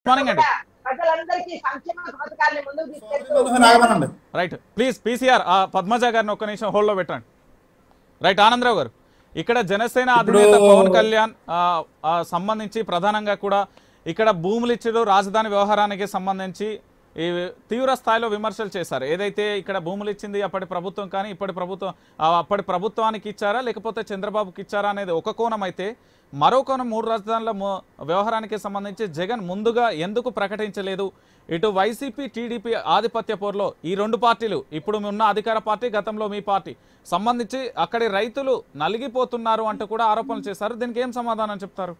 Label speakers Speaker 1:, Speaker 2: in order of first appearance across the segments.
Speaker 1: Morning అండి
Speaker 2: ప్రజలందరికీ సంక్షేమ పథకాన్ని ముందుకు తీసుకెళ్తూ
Speaker 3: మోహన్ ఆగమనండి
Speaker 1: రైట్ ప్లీజ్ పీసీఆర్ పద్మజ గారిని ఒక్క నిమిషం హోల్డ్లో పెట్టండి రైట్ ఆనందరావు గారు ఇక్కడ జనసేన
Speaker 3: ఇప్పుడు-
Speaker 1: అధినేత పవన్ కళ్యాణ్ ఆ, ఆ, సంబంధించి ప్రధానంగా కూడా ఇక్కడ భూములు ఇచ్చారు రాజధాని వ్యవహారానికి సంబంధించి ఈ తీవ్ర స్థాయిలో విమర్శలు చేశారు ఏదైతే ఇక్కడ భూములు ఇచ్చింది అప్పటి ప్రభుత్వం కానీ ఇప్పటి ప్రభుత్వం ఆ, అప్పటి ప్రభుత్వానికి ఇచ్చారా లేకపోతే చంద్రబాబుకి ఇచ్చారా అనేది ఒక కోణం అయితే మరో కోణం మూడు రాజధానుల ము- వ్యవహారానికి సంబంధించి జగన్ ముందుగా ఎందుకు ప్రకటించలేదు ఇటు వైసీపీ టీడీపీ ఆధిపత్య పోరులో ఈ రెండు పార్టీలు ఇప్పుడు ఉన్న అధికార పార్టీ గతంలో మీ పార్టీ సంబంధించి అక్కడి రైతులు నలిగిపోతున్నారు అంటూ కూడా ఆరోపణలు చేశారు దీనికి ఏం సమాధానం చెప్తారు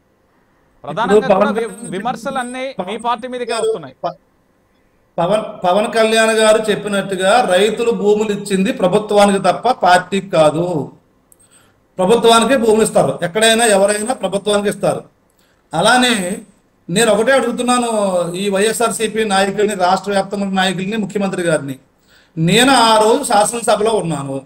Speaker 1: ప్రధానంగా కూడా వి- విమర్శలన్నీ మీ పార్టీ మీదకే వస్తున్నాయి
Speaker 3: ప- పవన్ పవన్ కళ్యాణ్ గారు చెప్పినట్టుగా రైతులు భూములు ఇచ్చింది ప్రభుత్వానికి తప్ప పార్టీకి కాదు ప్రభుత్వానికి భూములు ఇస్తారు ఎక్కడైనా ఎవరైనా ప్రభుత్వానికి ఇస్తారు అలానే నేను ఒకటే అడుగుతున్నాను ఈ వైఎస్ఆర్సీపీ నాయకుల్ని రాష్ట్ర వ్యాప్తంగా ఉన్న నాయకుల్ని ముఖ్యమంత్రి గారిని నేను ఆ రోజు శాసనసభలో ఉన్నాను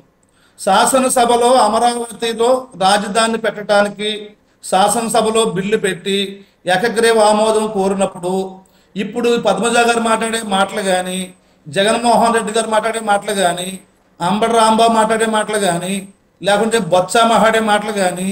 Speaker 3: శాసనసభలో అమరావతిలో రాజధాని పెట్టడానికి శాసనసభలో బిల్లు పెట్టి ఏకగ్రీవ ఆమోదం కోరినప్పుడు ఇప్పుడు పద్మజ గారు మాట్లాడే మాటలు కానీ జగన్మోహన్ రెడ్డి గారు మాట్లాడే మాటలు కానీ అంబడి రాంబాబు మాట్లాడే మాటలు కానీ లేకుంటే బొత్స మాట్లాడే మాటలు కానీ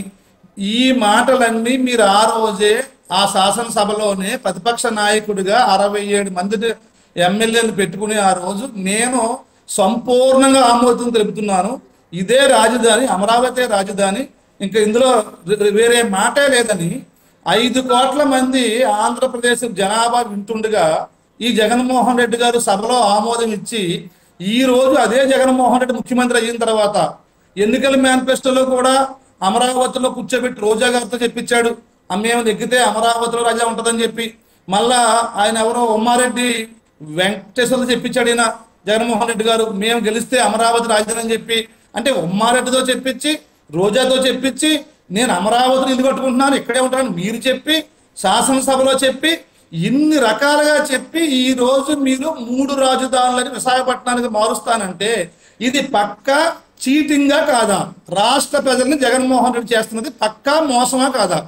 Speaker 3: ఈ మాటలన్నీ మీరు ఆ రోజే ఆ శాసనసభలోనే ప్రతిపక్ష నాయకుడిగా అరవై ఏడు మంది ఎమ్మెల్యేలు పెట్టుకుని ఆ రోజు నేను సంపూర్ణంగా ఆమోదం తెలుపుతున్నాను ఇదే రాజధాని అమరావతి రాజధాని ఇంకా ఇందులో వే- వేరే మాటే లేదని ఐదు కోట్ల మంది ఆంధ్రప్రదేశ్ జనాభా వింటుండగా ఈ జగన్మోహన్ రెడ్డి గారు సభలో ఆమోదం ఇచ్చి ఈ రోజు అదే జగన్మోహన్ రెడ్డి ముఖ్యమంత్రి అయిన తర్వాత ఎన్నికల మేనిఫెస్టోలో కూడా అమరావతిలో కూర్చోబెట్టి రోజా గారితో చెప్పించాడు మేము ఎక్కితే అమరావతిలో రాజా ఉంటుందని చెప్పి మళ్ళా ఆయన ఎవరో ఉమ్మారెడ్డి వెంకటేశ్వర్లు చెప్పించాడు ఈయన జగన్మోహన్ రెడ్డి గారు మేము గెలిస్తే అమరావతి రాజధాని అని చెప్పి అంటే ఉమ్మారెడ్డితో చెప్పించి రోజాతో చెప్పించి నేను అమరావతిని ఇల్లు కట్టుకుంటున్నాను ఇక్కడే ఉంటాను మీరు చెప్పి శాసనసభలో చెప్పి ఇన్ని రకాలుగా చెప్పి ఈ రోజు మీరు మూడు రాజధానులని విశాఖపట్నానికి మారుస్తానంటే ఇది పక్కా చీటింగా కాదా రాష్ట్ర ప్రజల్ని జగన్మోహన్ రెడ్డి చేస్తున్నది పక్కా మోసమా కాదా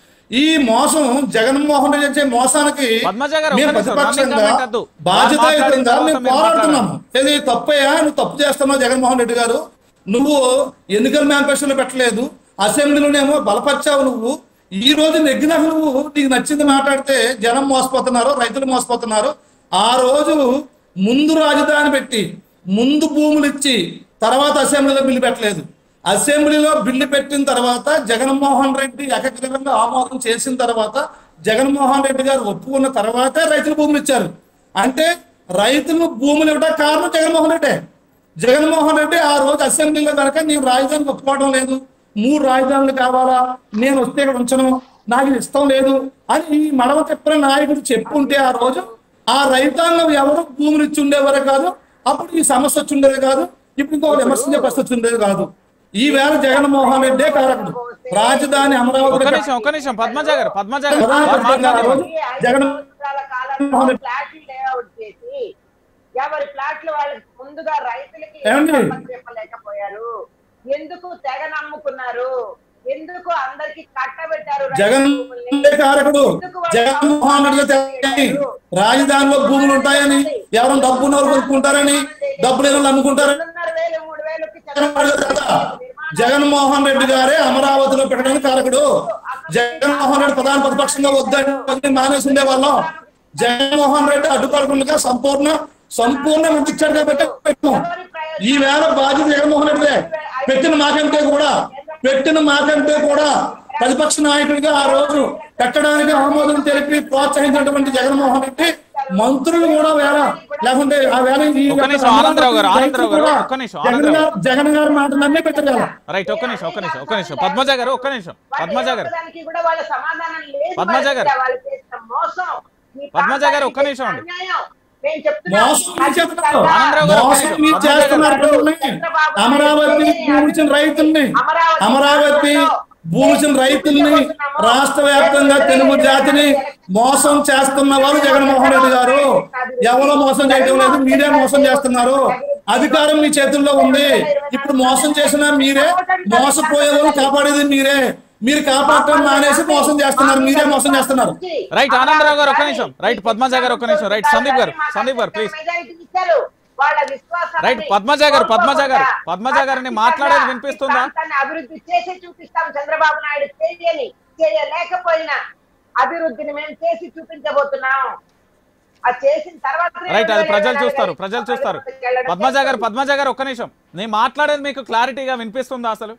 Speaker 3: ఈ మోసం జగన్మోహన్ రెడ్డి చేసే మోసానికి
Speaker 1: పద్మజ గారు,
Speaker 3: మేము
Speaker 1: ఒక్క నిమిషం,
Speaker 3: ప్రతిపక్షంగా
Speaker 1: రన్నింగ్ కామెంట్ వద్దు.
Speaker 3: బాధ్యతాయుతంగా
Speaker 1: మాట్లాడిన తర్వాత
Speaker 3: మేము
Speaker 1: మీరు
Speaker 3: పోరాడుతున్నాము ఇది తప్పయ్యా నువ్వు తప్పు చేస్తున్నావు జగన్మోహన్ రెడ్డి గారు నువ్వు ఎన్నికల మేనిఫెస్టోలో పెట్టలేదు అసెంబ్లీలోనేమో బలపరిచావు నువ్వు ఈ రోజు నెగ్గినాక నువ్వు నీకు నచ్చింది మాట్లాడితే జనం మోసపోతున్నారు రైతులు మోసపోతున్నారు ఆ రోజు ముందు రాజధాని పెట్టి ముందు భూములు ఇచ్చి తర్వాత అసెంబ్లీలో బిల్లు పెట్టలేదు అసెంబ్లీలో బిల్లు పెట్టిన తర్వాత జగన్మోహన్ రెడ్డి ఏకగ్రీవంగా ఆమోదం చేసిన తర్వాత జగన్మోహన్ రెడ్డి గారు ఒప్పుకున్న తర్వాతే రైతులు భూములు ఇచ్చారు అంటే రైతులు భూములు ఇవ్వడానికి కారణం జగన్మోహన్ రెడ్డి జగన్మోహన్ రెడ్డి ఆ రోజు అసెంబ్లీలో కనుక నీవు రాజధానికి ఒప్పుకోవడం లేదు మూడు రాజధానులు కావాలా నేను వస్తే ఇక్కడ ఉంచను నాకు ఇది ఇష్టం లేదు అని ఈ మడవ తిప్పిన నాయకుడు చెప్పుంటే ఆ రోజు ఆ రైతాంగం ఎవరు భూములు ఇచ్చి ఉండేవారే కాదు అప్పుడు ఈ సమస్య వచ్చి ఉండేది కాదు ఇప్పుడు ఇంకో విమర్శించే పరిస్థితి వచ్చి ఉండేది కాదు ఈ వేళ జగన్మోహన్ రెడ్డే కారకుడు రాజధాని
Speaker 1: ఒక్క
Speaker 3: అమరావతి
Speaker 1: నిమిషం ఒక్క నిమిషం పద్మజ గారు పద్మజ గారు
Speaker 3: ప్రధాన
Speaker 1: వారు
Speaker 3: ప్రతిపక్షంగా ఆ
Speaker 1: మాట్లాడండి.
Speaker 3: రోజు
Speaker 2: ఈ ఐదు
Speaker 3: జగన్
Speaker 2: సంవత్సరాల కాలంలో ఫ్లాట్లు లేఅవుట్ చేసి ఎవరి ఫ్లాట్లు వాళ్ళకి ముందుగా రైతులకి
Speaker 3: ఏమండి?
Speaker 2: సంబంధం చెప్పలేకపోయారు ఎందుకు తెగ నమ్ముకున్నారు ఎందుకు అందరికి కట్టబెట్టారు రైతు
Speaker 3: జగన్
Speaker 2: భూముల్ని?
Speaker 3: కారకుడు
Speaker 2: ఎందుకు వాళ్ళు
Speaker 3: జగన్మోహన్ రెడ్డి తెలని రాజధానిలో భూములు ఉంటాయని ఎవరు డబ్బు ఉన్నవారు కొనుక్కుంటారని డబ్బు లేని వాళ్ళు అమ్ముకుంటారని
Speaker 2: రెండున్నర వేలు మూడు వేలుకి
Speaker 3: జగన్మోహన్ రెడ్డి కదా. జగన్మోహన్ రెడ్డి గారే అమరావతిలో పెట్టడానికి కారకుడు జగన్మోహన్ రెడ్డి ప్రధాన ప్రతిపక్షంగా వద్దని మానేసి ఉండే వాళ్ళం జగన్మోహన్ రెడ్డి అడ్డుపడకుండా సంపూర్ణ సంపూర్ణ ఇచ్చాడు కాబట్టి పెట్టాం ఈ వేళ బాధ్యత జగన్మోహన్ రెడ్డిదే పెట్టిన మాకంటే కూడా పెట్టిన మాకంటే కూడా ప్రతిపక్ష నాయకుడిగా ఆ రోజు పెట్టడానికి ఆమోదం తెలిపి ప్రోత్సహించినటువంటి జగన్మోహన్ రెడ్డి మంత్రులు కూడా వేళ లేకుంటే ఆ వేళ ఈ
Speaker 1: ఒక్క నిమిషం, ఆనందరావు గారు, ఆనందరావు గారు,
Speaker 3: కూడా
Speaker 1: ఒక్క నిమిషం,
Speaker 3: జగన్
Speaker 1: ఆనందరావు.
Speaker 3: గారు జగన్ గారి మాట నమ్మే పెట్టారు కదా
Speaker 1: రైట్ ఒక్క నిమిషం ఒక్క నిమిషం ఒక్క నిమిషం పద్మజ గారు ఒక్క నిమిషం పద్మజ గారు
Speaker 2: దానికి కూడా వాళ్ళ సమాధానం లేదు
Speaker 1: పద్మజ గారు.
Speaker 2: వాళ్ళకి. వాళ్ళు చేసిన మోసం ఈ
Speaker 1: పద్మజ గారు, ఒక్క
Speaker 2: ప్రాంతానికి
Speaker 1: నిమిషం అండి.
Speaker 2: అన్యాయం. నేను చెప్తున్నాను.
Speaker 3: మోసం మీరు చేస్తున్నారు.
Speaker 1: ఆనందరావు గారు, ఒక్క
Speaker 3: మోసం
Speaker 1: నిమిషం.
Speaker 3: మీరు
Speaker 1: పద్మజ
Speaker 3: చేస్తున్నారు
Speaker 1: గారు.
Speaker 3: పిల్లల్ని. అమరావతి భూమించిన రైతుల్ని
Speaker 2: అమరావతి
Speaker 3: అమరావతి భూమించిన రైతుల్ని రాష్ట్ర వ్యాప్తంగా తెలుగు జాతిని మోసం చేస్తున్న వారు జగన్మోహన్ రెడ్డి గారు ఎవరో మోసం చేయడం లేదు మీరే మోసం చేస్తున్నారు అధికారం మీ చేతుల్లో ఉంది ఇప్పుడు మోసం చేసిన మీరే మోసపోయే వాళ్ళు కాపాడేది మీరే మీరు కాపాడటం మానేసి మోసం చేస్తున్నారు మీరే మోసం చేస్తున్నారు
Speaker 1: రైట్ ఆనందరావు గారు ఒక్క నిమిషం రైట్ పద్మజ గారు ఒక్క నిమిషం రైట్ సందీప్ గారు సందీప్ గారు ప్లీజ్
Speaker 2: వాళ్ళ విశ్వాసాన్ని
Speaker 1: రైట్ పద్మజ గారు పద్మజ గారు
Speaker 2: కోల్పోకుండా
Speaker 1: పద్మజ గారిని మాట్లాడేది వినిపిస్తుందా
Speaker 2: ఈ ప్రాంతాన్ని అభివృద్ధి చేసి చూపిస్తాం చంద్రబాబు నాయుడు చేయని చేయలేకపోయినా అభివృద్ధిని మేము చేసి చూపించబోతున్నాం అది చేసిన తర్వాత
Speaker 1: రైట్ అది ప్రజలు చూస్తారు ప్రజలు చూస్తారు పద్మజ గారు పద్మజ గారు ఒక్క నిమిషం నేను మాట్లాడేది మీకు క్లారిటీగా వినిపిస్తుందా అసలు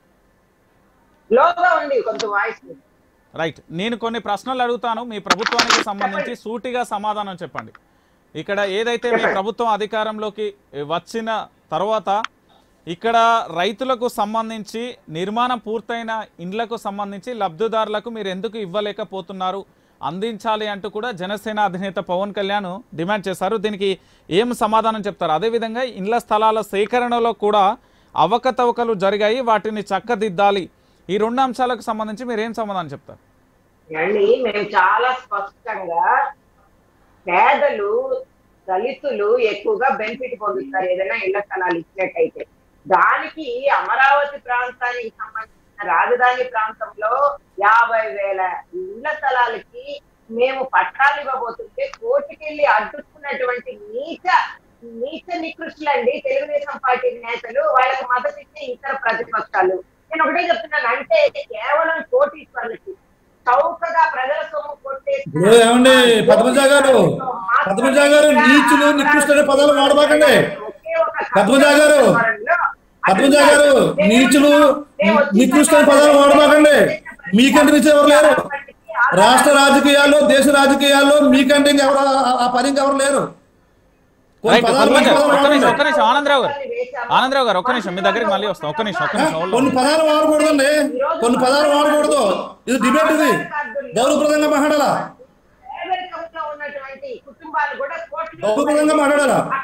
Speaker 2: లోగా ఉంది కొంత వాయిస్
Speaker 1: రైట్ నేను కొన్ని ప్రశ్నలు అడుగుతాను మీ ప్రభుత్వానికి సంబంధించి సూటిగా సమాధానం చెప్పండి ఇక్కడ ఏదైతే మీ ప్రభుత్వం అధికారంలోకి వచ్చిన తర్వాత ఇక్కడ రైతులకు సంబంధించి నిర్మాణం పూర్తయిన ఇండ్లకు సంబంధించి లబ్ధిదారులకు మీరు ఎందుకు ఇవ్వలేకపోతున్నారు అందించాలి అంటూ కూడా జనసేన అధినేత పవన్ కళ్యాణ్ డిమాండ్ చేశారు దీనికి ఏం సమాధానం చెప్తారు అదేవిధంగా ఇండ్ల స్థలాల సేకరణలో కూడా అవకతవకలు జరిగాయి వాటిని చక్కదిద్దాలి ఈ రెండు అంశాలకు సంబంధించి మీరు ఏం సమాధానం చెప్తారు
Speaker 2: అండి మేము చాలా స్పష్టంగా పేదలు దళితులు ఎక్కువగా బెనిఫిట్ పొందుతారు ఏదైనా ఇళ్ల స్థలాలు ఇచ్చినట్టయితే దానికి అమరావతి ప్రాంతానికి సంబంధించిన రాజధాని ప్రాంతంలో యాభై వేల ఇళ్ల స్థలాలకి మేము పట్టాలు ఇవ్వబోతుంటే కోర్టుకెళ్లి అడ్డుకున్నటువంటి నీచ నీచ నికృష్టులండి తెలుగుదేశం పార్టీ నేతలు వాళ్ళకి మద్దతు ఇచ్చే ఇతర ప్రతిపక్షాలు నేను ఒకటే చెప్తున్నాను అంటే కేవలం కోటీశ్వర్లకి చౌకగా ప్రజల సొమ్ము కొట్టేసిన
Speaker 3: ఇప్పుడు ఏమండి పద్మజ గారు పద్మజ గారు నీచులు నికృష్టులు పదాలు వాడబాకండి
Speaker 2: ఒకే ఒక
Speaker 3: పద్మజ గారు, పద్మజ గారు నీచులు నికృష్టుల పదాలు వాడబాకండి మీకంటే నీచు ఎవరు లేరు రాష్ట్ర రాజకీయాల్లో దేశ రాజకీయాల్లో మీకంటే ఇంకెవరు ఆ- ఆ పని ఇంకెవరు లేరు కొన్ని
Speaker 1: రైట్
Speaker 3: పదాలు
Speaker 1: పద్మజ
Speaker 3: వాడకూడదు.
Speaker 1: ఒక్క నిమిషం ఒక్క నిమిషం ఆనందరావు గారు ఆనందరావు గారు ఒక్క నిమిషం మీ దగ్గరికి మళ్ళీ వస్తాం ఒక్క నిమిషం ఒక్క నిమిషం hold on.
Speaker 3: కొన్ని పదాలు వాడకూడదండి కొన్ని పదాలు వాడకూడదు ఇది డిబేట్ ఇది గౌరవప్రదంగా మాట్లాడాలా
Speaker 2: పేదరికంలో ఉన్నటువంటి కుటుంబాలు కూడా కోట్లు
Speaker 3: గౌరవప్రదంగా మాట్లాడాలా